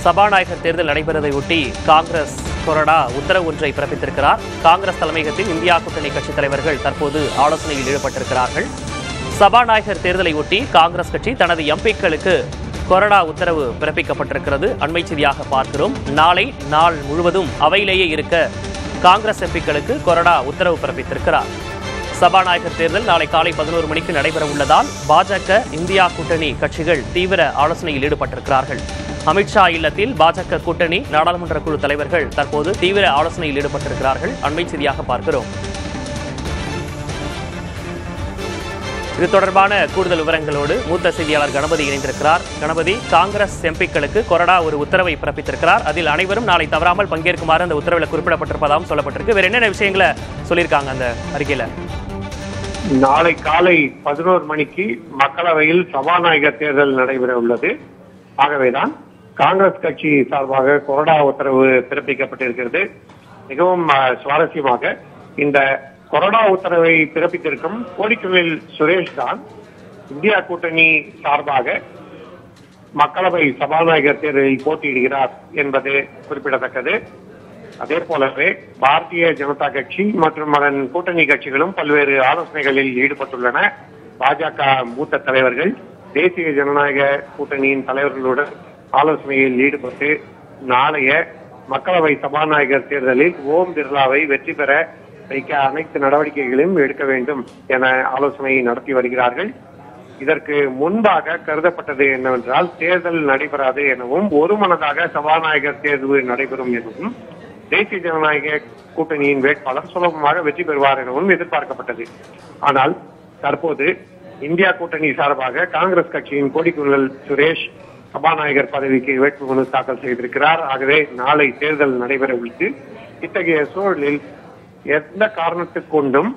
சபாநாயகர் தேர்தல் நடைபெறுவதை ஒட்டி காங்கிரஸ் கொறடா உத்தரவு ஒன்றை பிறப்பித்திருக்கிறார் காங்கிரஸ் தலைமையகத்தில் இந்தியா கூட்டணி கட்சித் தலைவர்கள் தற்போது ஆலோசனையில் ஈடுபட்டிருக்கிறார்கள் சபாநாயகர் தேர்தலை ஒட்டி காங்கிரஸ் கட்சி தனது எம்பிக்களுக்கு கொறடா உத்தரவு பிறப்பிக்கப்பட்டிருக்கிறது அண்மை செய்தியாக பார்க்கிறோம் நாளை நாள் முழுவதும் அவையிலேயே இருக்க காங்கிரஸ் எம்பிக்களுக்கு கொறடா உத்தரவு பிறப்பித்திருக்கிறார் சபாநாயகர் தேர்தல் நாளை காலை பதினோரு மணிக்கு நடைபெற உள்ளதால் பாஜக இந்தியா கூட்டணி கட்சிகள் தீவிர ஆலோசனையில் ஈடுபட்டிருக்கிறார்கள் அமித்ஷா இல்லத்தில் பாஜக கூட்டணி நாடாளுமன்ற குழு தலைவர்கள் தற்போது தீவிர ஆலோசனையில் ஈடுபட்டிருக்கிறார்கள் அண்மை செய்தியாக பார்க்கிறோம் இது தொடர்பான கூடுதல் விவரங்களோடு மூத்த செய்தியாளர் கணபதி இணைந்திருக்கிறார் கணபதி காங்கிரஸ் எம்பிக்களுக்கு கொறடா ஒரு உத்தரவை பிறப்பித்திருக்கிறார் அதில் அனைவரும் நாளை தவறாமல் பங்கேற்குமாறு அந்த உத்தரவில் குறிப்பிடப்பட்டிருப்பதாகவும் சொல்லப்பட்டிருக்கு வேற என்னென்ன விஷயங்களை சொல்லியிருக்காங்க அந்த அறிக்கையில நாளை காலை பதினோரு மணிக்கு மக்களவையில் சபாநாயகர் தேர்தல் நடைபெற உள்ளது ஆகவேதான் காங்கிரஸ் கட்சி சார்பாக கொறடா உத்தரவு பிறப்பிக்கப்பட்டிருக்கிறது மிகவும் அஹ், சுவாரஸ்யமாக இந்த கொறடா உத்தரவை பிறப்பித்திருக்கும் கோடிக்குழில் சுரேஷ் தான் இந்தியா கூட்டணி சார்பாக மக்களவை சபாநாயகர் தேர்தலில் போட்டியிடுகிறார் என்பது குறிப்பிடத்தக்கது அதே போலவே பாரதிய ஜனதா கட்சி மற்றும் அதன் கூட்டணி கட்சிகளும் பல்வேறு ஆலோசனைகளில் ஈடுபட்டுள்ளன பாஜக மூத்த தலைவர்கள் தேசிய ஜனநாயக கூட்டணியின் தலைவர்களுடன் ஆலோசனையில் ஈடுபட்டு நாளைய மக்களவை சபாநாயகர் தேர்தலில் ஓம் பிர்லாவை வெற்றி பெற வைக்க அனைத்து நடவடிக்கைகளையும் எடுக்க வேண்டும் என ஆலோசனை நடத்தி வருகிறார்கள் இதற்கு முன்பாக கருதப்பட்டது என்னவென்றால் தேர்தல் நடைபெறாது எனவும் ஒருமனதாக சபாநாயகர் தேர்வு நடைபெறும் எனவும் தேசிய ஜனநாயக கூட்டணியின் வேட்பாளர் சுலபமாக வெற்றி பெறுவார் எனவும் எதிர்பார்க்கப்பட்டது ஆனால் தற்போது இந்தியா கூட்டணி சார்பாக காங்கிரஸ் கட்சியின் கொடிக்குழல் சுரேஷ் சபாநாயகர் பதவிக்கு வேட்புமனு தாக்கல் செய்திருக்கிறார் ஆகவே நாளை தேர்தல் நடைபெற உள்ளது இத்தகைய சூழலில் எந்த காரணத்துக் கொண்டும்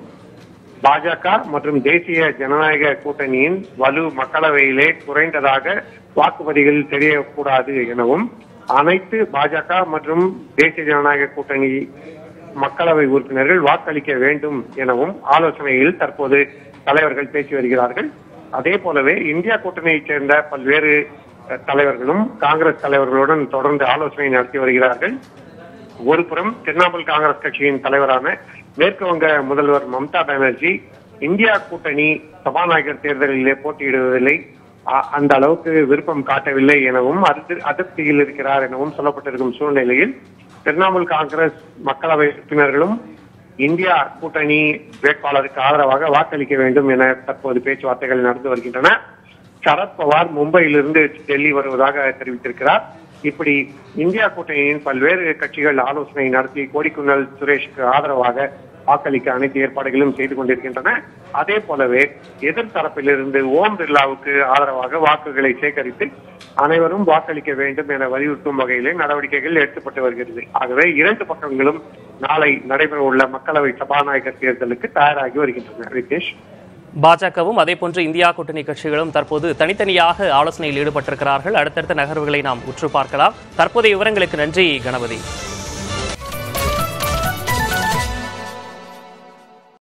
பாஜக மற்றும் தேசிய ஜனநாயக கூட்டணியின் வலு மக்களவையிலே குறைந்ததாக வாக்குப்பதிகள் தெரியக்கூடாது எனவும் அனைத்து பாஜக மற்றும் தேசிய ஜனநாயக கூட்டணி மக்களவை உறுப்பினர்கள் வாக்களிக்க வேண்டும் எனவும் ஆலோசனையில் தற்போது தலைவர்கள் பேசி வருகிறார்கள் அதே போலவே இந்தியா கூட்டணியைச் சேர்ந்த பல்வேறு அஹ், தலைவர்களும் காங்கிரஸ் தலைவர்களுடன் தொடர்ந்து ஆலோசனை நடத்தி வருகிறார்கள் ஒருபுறம் திரிணாமுல் காங்கிரஸ் கட்சியின் தலைவரான மேற்கு வங்க முதல்வர் மம்தா பானர்ஜி இந்தியா கூட்டணி சபாநாயகர் தேர்தலிலே போட்டியிடுவதில்லை அ- அந்த அளவுக்கு விருப்பம் காட்டவில்லை எனவும் அதிர்- அதிருப்தியில் இருக்கிறார் எனவும் சொல்லப்பட்டிருக்கும் சூழ்நிலையில் திரிணாமுல் காங்கிரஸ் மக்களவை உறுப்பினர்களும் இந்தியா கூட்டணி வேட்பாளருக்கு ஆதரவாக வாக்களிக்க வேண்டும் என தற்போது பேச்சுவார்த்தைகள் நடந்து வருகின்றன சரத்பவார் மும்பையிலிருந்து டெல்லி வருவதாக தெரிவித்திருக்கிறார் இப்படி இந்தியா கூட்டணியின் பல்வேறு கட்சிகள் ஆலோசனை நடத்தி கோடிக்குன்னல் சுரேஷுக்கு ஆதரவாக வாக்களிக்க அனைத்து ஏற்பாடுகளும் செய்து கொண்டிருக்கின்றன அதே போலவே எதிர்த்தரப்பிலிருந்து ஓம் பிர்லாவுக்கு ஆதரவாக வாக்குகளை சேகரித்து அனைவரும் வாக்களிக்க வேண்டும் என வலியுறுத்தும் வகையிலே நடவடிக்கைகள் எடுக்கப்பட்டு வருகிறது ஆகவே இரண்டு பக்கங்களும் நாளை நடைபெற உள்ள மக்களவை சபாநாயகர் தேர்தலுக்கு தயாராகி வருகின்றன ரிதேஷ் பாஜகவும் அதேபோன்று இந்தியா கூட்டணி கட்சிகளும் தற்போது தனித்தனியாக ஆலோசனையில் ஈடுபட்டிருக்கிறார்கள் அடுத்தடுத்த நகர்வுகளை நாம் உற்று பார்க்கலாம் தற்போதைய விவரங்களுக்கு நன்றி கணபதி